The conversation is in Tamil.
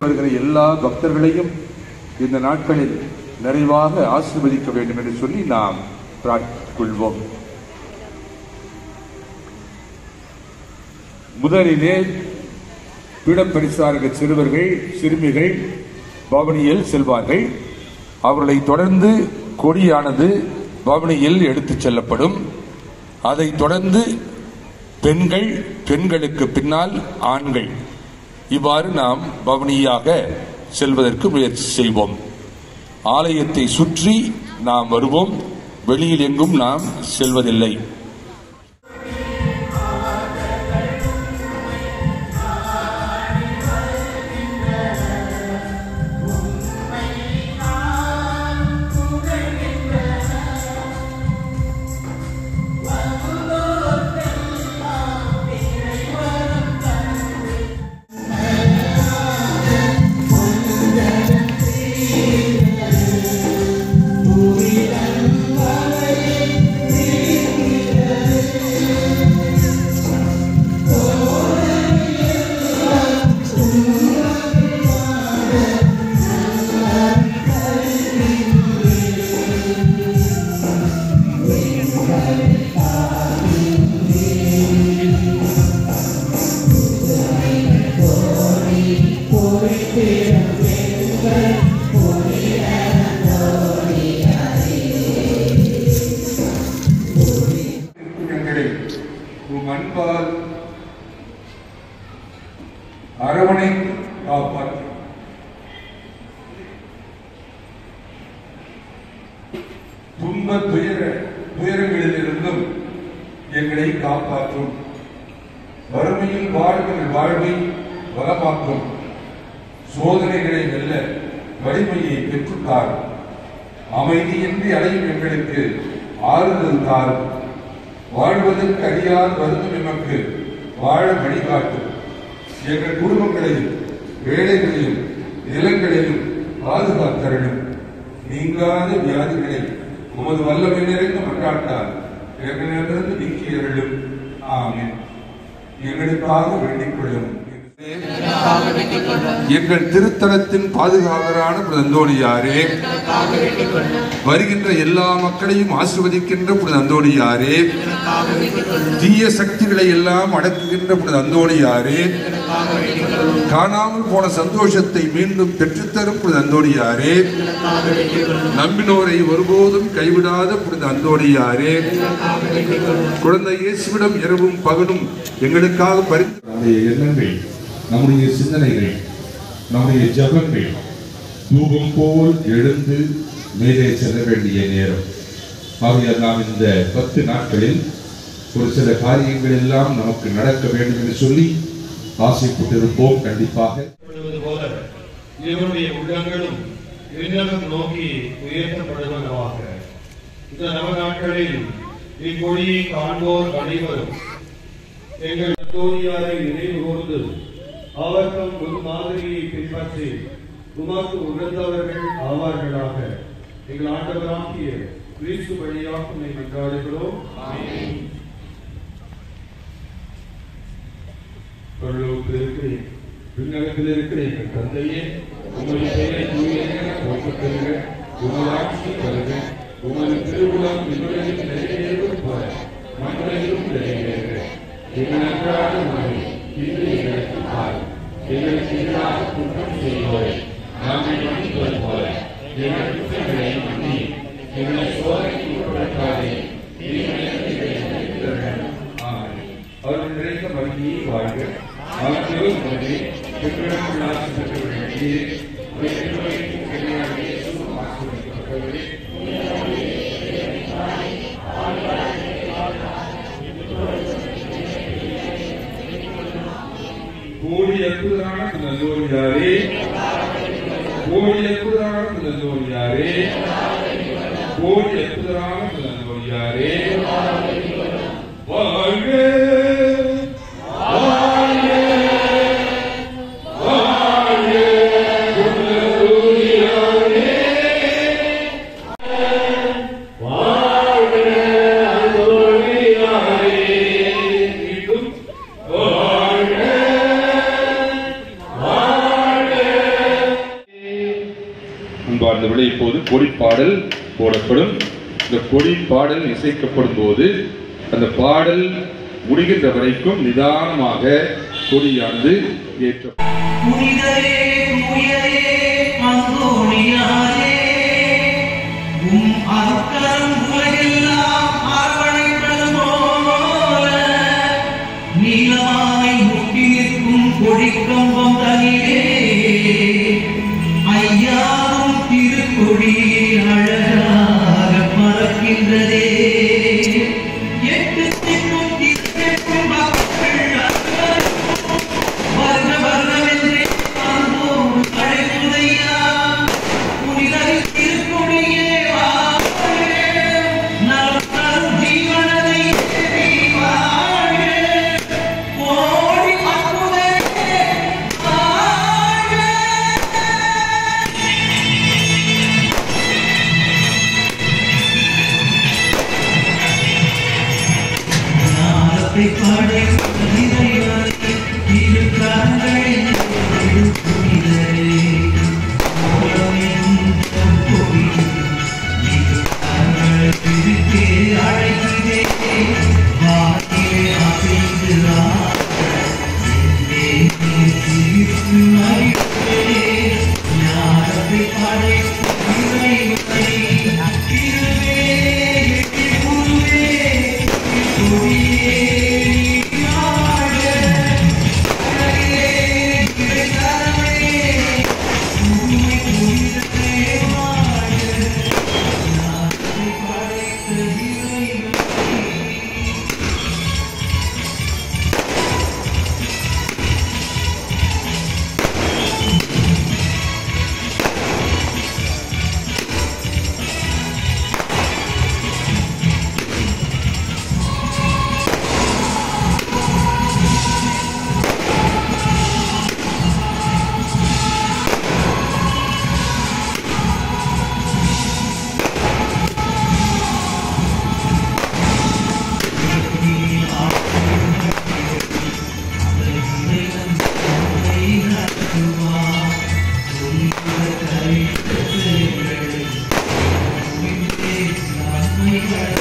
வருகிற எல்லா பக்தர்களையும் இந்த நாட்களில் நிறைவாக ஆசீர்வதிக்க வேண்டும் என்று சொல்லி நாம் பிரார்த்தித்துக் கொள்வோம் முதலிலே பீடப்பரிசாரக சிறுவர்கள் சிறுமிகள் பவனியில் செல்வார்கள் அவர்களை தொடர்ந்து கொடியானது பவனியில் எடுத்துச் செல்லப்படும் அதைத் தொடர்ந்து பெண்கள் பெண்களுக்கு பின்னால் ஆண்கள் இவ்வாறு நாம் பவனியாக செல்வதற்கு முயற்சி செய்வோம் ஆலயத்தை சுற்றி நாம் வருவோம் வெளியில் எங்கும் நாம் செல்வதில்லை எங்களை உம் அன்பால் அரவணை காப்பாற்று துன்ப துயர துயரங்களிலிருந்தும் எங்களை காப்பாற்றும் வறுமையில் வாழ்கிற வாழ்வை வளமாக்கும் சோதனைகளை வெல்ல வலிமையை பெற்றுத்தார் அமைதியின்றி அடையும் எங்களுக்கு ஆறுதல் தாரும் வாழ்வதற்கு அறியாத வருந்தும் எமக்கு வாழ வழிகாட்டும் எங்கள் குடும்பங்களையும் வேலைகளையும் நிலங்களையும் பாதுகாத்தரணும் நீங்காத வியாதிகளை உமது வல்லமை நிறைந்த மன்றாட்டால் எங்களிடமிருந்து நீக்கியருளும் ஆமென் எங்களுக்காக வேண்டிக் கொள்ளும் எங்கள் திருத்தலத்தின் பாதுகாவலரான புனித அந்தோணியாரே வருகின்ற எல்லா மக்களையும் ஆசிர்வதிக்கின்ற புனித அந்தோணியாரே தீய சக்திகளை எல்லாம் அடக்குகின்ற புனித அந்தோணியாரே காணாமல் போன சந்தோஷத்தை மீண்டும் பெற்றுத்தரும் புனித அந்தோணியாரே நம்பினோரை ஒருபோதும் கைவிடாத புனித அந்தோணியாரே குழந்தை இயேசுவிடம் இரவும் பகலும் எங்களுக்காக பரிந்து நம்முடைய எண்ணங்கள் நம்முடைய சிந்தனைகள் நம்முடைய ஜபங்கள் தூபம் போல் எழுந்து மேலே செல்ல வேண்டிய நேரம் ஆகையால் நாம் இந்த பத்து நாட்களில் ஒரு சில காரியங்கள் எல்லாம் நமக்கு நடக்க வேண்டும் என்று சொல்லி ஆசைப்பட்டிருப்போம் கண்டிப்பாக படுவது போல இவருடைய உள்ளங்களும் விண்ணகம் நோக்கி உயர்த்தப்படுவனவாக இந்த நவ நாட்களில் இக்கொடியை காண்போர் அனைவரும் எங்கள் தோழியாரை நினைவு கூர்ந்து அவர் தம் முன் மாதிரியை பின்பற்றி உமக்கு உகந்தவர்கள் ஆவார்களாக எங்கள் ஆண்டவராகிய கிறிஸ்து வழியாக உம்மை மன்றாடுகிறோம் பரலோகத்தில் இருக்கிறேன் விண்ணகத்தில் இருக்கிற எங்கள் தந்தையே உங்களுடைய பெயரை தூய போற்றுங்க உங்கள் ஆட்சி வருக உமது திருவிழம் விண்ணுலகில் நிறைவேறுவது போல மண்ணுலகிலும் நிறைவேறுக எங்கள் அன்றாட உணவை இன்று எங்களுக்கு தாரும் எங்களுக்கு எதிராக குற்றம் செய்வோரை நாங்கள் மன்னிப்பது போல எங்கள் குற்றங்களை மன்னி எங்களை சோதனைக்கு உட்படுத்தாதே தீமையிலிருந்து எங்களை விடுவித்தருளும். ஆமென். அவர்கள் நிறைந்த மகிழ்ச்சியை வாழ்க அவர் சிவகுமரே பெற்றோர்கள் ஆட்சி பெற்ற வேண்டியே ஆசிரியப்பட்டவரே கோடி அற்புதமான நல்லோரியாரே கோடி அற்புதமான நல்லோரியாரே கோடி அற்புதமான நல்லோரியாரே வாழ்க வாழ்க இப்போது கொடிப்பாடல் போடப்படும் இந்த கொடி பாடல் இசைக்கப்படும் போது அந்த பாடல் முடிகின்ற வரைக்கும் நிதானமாக கொடியானது ஏற்ற புனிதரே தூயரே அந்தோணியாரே உம் அருட்கரம் உலகெல்லாம் அரவணைப்பது போல நீலமாய் முட்டி நிற்கும் கொடிக்கம்பம் தனியே ஐயாவும் திருக்கொடி அழகாக பறக்கின்றதே எட்டு திக்கும் திக்கும் மக்கள் அனைவரும் வருக வருகவென்றே காண்போம் அழைப்புதையா புனிதரின் திருக்கொடியே வாழ்க நலம் தரும் ஜீவனதை தேடி வாழ்க கோடி அற்புதே வாழ்க ஞானத்தை படைத்த இறைவனை இரு கரங்களில் புனிதரே உலகெங்கும் கொடி இரு கரங்களை பிரித்தே அழைக்கிறே வாக்கிலே அசைந்து ஞானத்தை படைத்த இறைவனை திருவே குருவே Thank you.